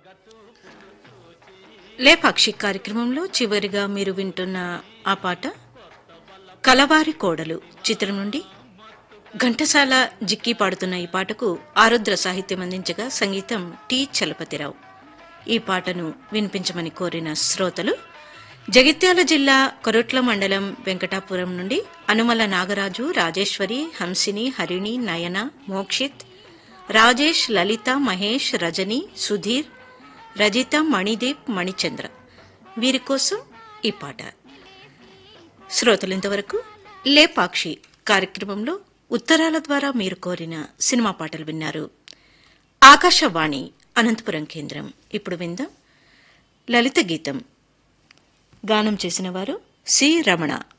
లేపాక్షి కార్యక్రమంలో చివరిగా మీరు వింటున్న ఆ పాట కలవారి కోడలు చిత్రం నుండి ఘంటసాల జిక్కి పాడుతున్న ఈ పాటకు ఆరుద్ర సాహిత్యం అందించగా సంగీతం టి చలపతిరావు ఈ పాటను వినిపించమని కోరిన శ్రోతలు జగిత్యాల జిల్లా కొరట్ల మండలం వెంకటాపురం నుండి అనుమల నాగరాజు రాజేశ్వరి హంసిని హరిణి నయన మోక్షిత్ రాజేష్ లలిత మహేష్ రజని సుధీర్ రజిత మణిదీప్ మణిచంద్ర వీరి కోసం ఈ పాట శ్రోతలింతవరకు లేపాక్షి కార్యక్రమంలో ఉత్తరాల ద్వారా మీరు కోరిన సినిమా పాటలు విన్నారు ఆకాశవాణి అనంతపురం కేంద్రం ఇప్పుడు విందాం లలిత గీతం గానం చేసిన వారు సి రమణ